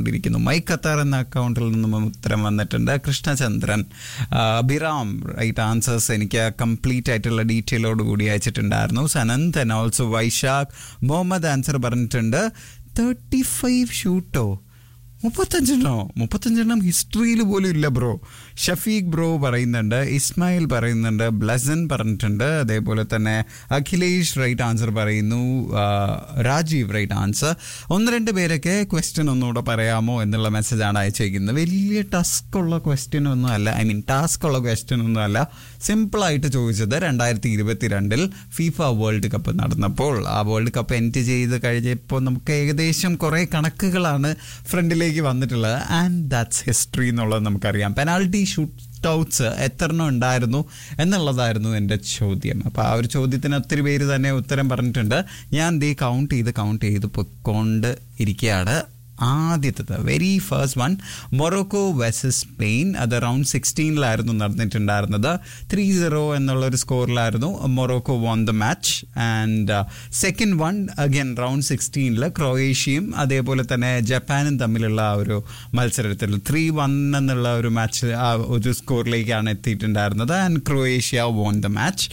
വന്നുകൊണ്ടിരിക്കുന്നു മൈ ഖത്താർ എന്ന അക്കൗണ്ടിൽ നിന്നും ഉത്തരം വന്നിട്ടുണ്ട് കൃഷ്ണചന്ദ്രൻ ആ, അഭിറാം റൈറ്റ് ആൻസേഴ്സ് എനിക്ക് കംപ്ലീറ്റ് ആയിട്ടുള്ള ഡീറ്റെയിലോട് കൂടി അയച്ചിട്ടുണ്ടായിരുന്നു Sanand and also Vaishakh Muhammad answer പറഞ്ഞിട്ടുണ്ട് തേർട്ടി ഫൈവ് ഷൂട്ടോ മുപ്പത്തഞ്ചെണ്ണോ മുപ്പത്തഞ്ചെണ്ണം ഹിസ്റ്ററിയിൽ പോലും ഇല്ല ബ്രോ ഷഫീഖ് ബ്രോ പറയുന്നുണ്ട് ഇസ്മായിൽ പറയുന്നുണ്ട് ബ്ലസൻ പറഞ്ഞിട്ടുണ്ട് അതേപോലെ തന്നെ അഖിലേഷ് റൈറ്റ് ആൻസർ പറയുന്നു ആ, രാജീവ് റൈറ്റ് ആൻസർ ഒന്ന് രണ്ട് പേരൊക്കെ ക്വസ്റ്റ്യൻ ഒന്നുകൂടെ പറയാമോ എന്നുള്ള മെസ്സേജാണ് അയച്ചേക്കുന്നത് വലിയ ടസ്ക് ഉള്ള ക്വസ്റ്റ്യൻ ഒന്നും അല്ല ഐ മീൻ ടാസ്ക് ഉള്ള ക്വസ്റ്റ്യൻ ഒന്നും അല്ല സിമ്പിളായിട്ട് ചോദിച്ചത് രണ്ടായിരത്തി ഇരുപത്തിരണ്ടിൽ ഫീഫ വേൾഡ് കപ്പ് നടന്നപ്പോൾ ആ വേൾഡ് കപ്പ് എൻഡ് ചെയ്ത് കഴിഞ്ഞപ്പോൾ നമുക്ക് ഏകദേശം കുറേ കണക്കുകളാണ് ഫ്രണ്ടിലേക്ക് വന്നിട്ടുള്ളത് ആൻഡ് ദാറ്റ്സ് ഹിസ്റ്ററി എന്നുള്ളത് നമുക്കറിയാം പെനാൽറ്റി ഷൂട്ട് ഔട്ട്സ് എത്രണ്ണം ഉണ്ടായിരുന്നു എന്നുള്ളതായിരുന്നു എൻ്റെ ചോദ്യം അപ്പോൾ ആ ഒരു ചോദ്യത്തിന് ഒത്തിരി പേര് തന്നെ ഉത്തരം പറഞ്ഞിട്ടുണ്ട് ഞാൻ ദേ കൗണ്ട് ചെയ്ത് കൗണ്ട് ചെയ്ത് പൊയ്ക്കൊണ്ട് ഇരിക്കുകയാണ് ആദ്യത്തത് very first one Morocco versus Spain അത് റൗണ്ട് സിക്സ്റ്റീനിലായിരുന്നു നടന്നിട്ടുണ്ടായിരുന്നത് ത്രീ സീറോ എന്നുള്ള ഒരു സ്കോറിലായിരുന്നു Morocco won the match and second one again round സിക്സ്റ്റീനിൽ ക്രൊയേഷ്യയും അതേപോലെ തന്നെ ജപ്പാനും തമ്മിലുള്ള ആ ഒരു മത്സരത്തിൽ ത്രീ വൺ എന്നുള്ള ഒരു മാച്ച് ആ ഒരു സ്കോറിലേക്കാണ് എത്തിയിട്ടുണ്ടായിരുന്നത് and Croatia won the match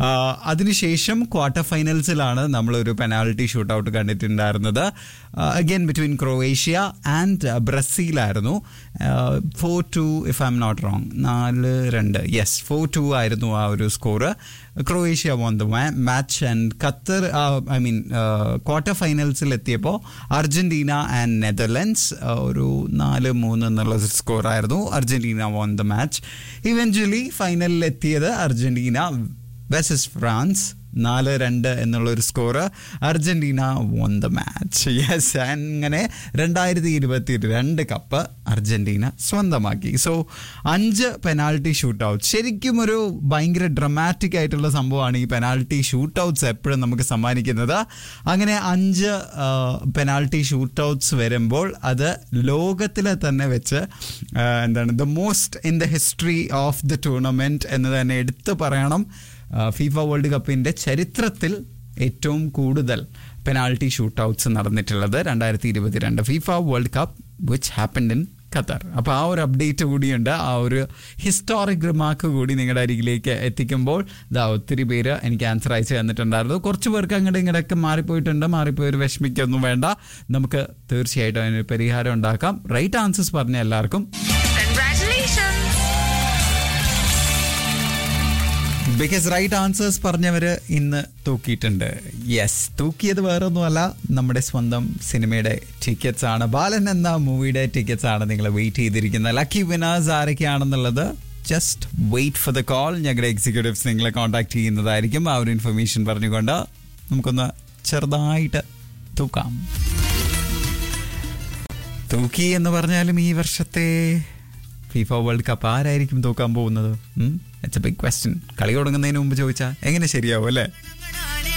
അതിനുശേഷം ക്വാർട്ടർ ഫൈനൽസിലാണ് നമ്മളൊരു പെനാൽറ്റി ഷൂട്ട് ഔട്ട് കണ്ടിട്ടുണ്ടായിരുന്നത് അഗൈൻ ബിറ്റ്വീൻ ക്രൊയേഷ്യ ആൻഡ് ബ്രസീലായിരുന്നു four two if I'm not wrong നാല് രണ്ട് യെസ് ഫോർ ടു ആയിരുന്നു ആ ഒരു score Croatia won the match and Qatar I mean quarter ഫൈനൽസിൽ എത്തിയപ്പോൾ അർജന്റീന ആൻഡ് നെതർലൻഡ്സ് ഒരു നാല് മൂന്ന് എന്നുള്ള സ്കോറായിരുന്നു Argentina won the match eventually ഫൈനലിൽ എത്തിയത് അർജന്റീന വെസസ് ഫ്രാൻസ് നാല് രണ്ട് എന്നുള്ള ഒരു score Argentina won the match yes അങ്ങനെ രണ്ടായിരത്തി ഇരുപത്തി രണ്ട് കപ്പ് അർജന്റീന സ്വന്തമാക്കി സോ അഞ്ച് പെനാൽറ്റി ഷൂട്ട് ഔട്ട് ശരിക്കും ഒരു ഭയങ്കര ഡ്രമാറ്റിക് ആയിട്ടുള്ള സംഭവമാണ് ഈ പെനാൽറ്റി ഷൂട്ട് ഔട്ട്സ് എപ്പോഴും നമുക്ക് സമ്മാനിക്കുന്നത് അങ്ങനെ അഞ്ച് പെനാൽറ്റി ഷൂട്ട് ഔട്ട്സ് വരുമ്പോൾ അത് ലോകത്തിലെ തന്നെ വെച്ച് ആ, എന്താണ് the most in the history of the tournament എന്ന് തന്നെ എടുത്തു പറയണം ഫീഫ വേൾഡ് കപ്പിൻ്റെ ചരിത്രത്തിൽ ഏറ്റവും കൂടുതൽ പെനാൾട്ടി ഷൂട്ട് ഔട്ട്സ് നടന്നിട്ടുള്ളത് രണ്ടായിരത്തി ഇരുപത്തിരണ്ട് FIFA world cup which happened in Qatar അപ്പോൾ ആ ഒരു അപ്ഡേറ്റ് കൂടിയുണ്ട് ആ ഒരു ഹിസ്റ്റോറിക് റിമാർക്ക് കൂടി നിങ്ങളുടെ അരികിലേക്ക് എത്തിക്കുമ്പോൾ ഇതാ ഒത്തിരി പേര് എനിക്ക് ആൻസർ അയച്ചു തന്നിട്ടുണ്ടായിരുന്നു കുറച്ച് പേർക്ക് അങ്ങോട്ട് ഇങ്ങോട്ടൊക്കെ മാറിപ്പോയിട്ടുണ്ട് മാറിപ്പോയൊരു വിഷമിക്കൊന്നും വേണ്ട നമുക്ക് തീർച്ചയായിട്ടും അതിനൊരു പരിഹാരം ഉണ്ടാക്കാം റൈറ്റ് ആൻസേഴ്സ് പറഞ്ഞ എല്ലാവർക്കും Congratulations! ബിക്കോസ് റൈറ്റ് ആൻസേഴ്സ് പറഞ്ഞവര് ഇന്ന് തൂക്കിയിട്ടുണ്ട് യെസ് തൂക്കിയത് വേറൊന്നുമല്ല നമ്മുടെ സ്വന്തം സിനിമയുടെ ടിക്കറ്റ്സ് ആണ് ബാലൻ എന്ന മൂവിയുടെ ടിക്കറ്റ്സ് ആണ് നിങ്ങൾ വെയിറ്റ് ചെയ്തിരിക്കുന്നത് ലക്കി വിനേഴ്സ് ആരൊക്കെയാണെന്നുള്ളത് just wait for the call ഞങ്ങളുടെ എക്സിക്യൂട്ടീവ്സ് നിങ്ങളെ കോൺടാക്ട് ചെയ്യുന്നതായിരിക്കും ആ ഒരു ഇൻഫർമേഷൻ പറഞ്ഞുകൊണ്ട് നമുക്കൊന്ന് ചെറുതായിട്ട് തൂക്കാം തൂക്കി എന്ന് പറഞ്ഞാലും ഈ വർഷത്തെ ഫിഫ വേൾഡ് കപ്പ് ആരായിരിക്കും തൂക്കാൻ പോകുന്നത് ഇറ്റ്സ് എ ബിഗ് ക്വസ്റ്റ്യൻ കളി തുടങ്ങുന്നതിന് മുമ്പ് ചോദിച്ചാൽ എങ്ങനെ ശരിയാവും അല്ലേ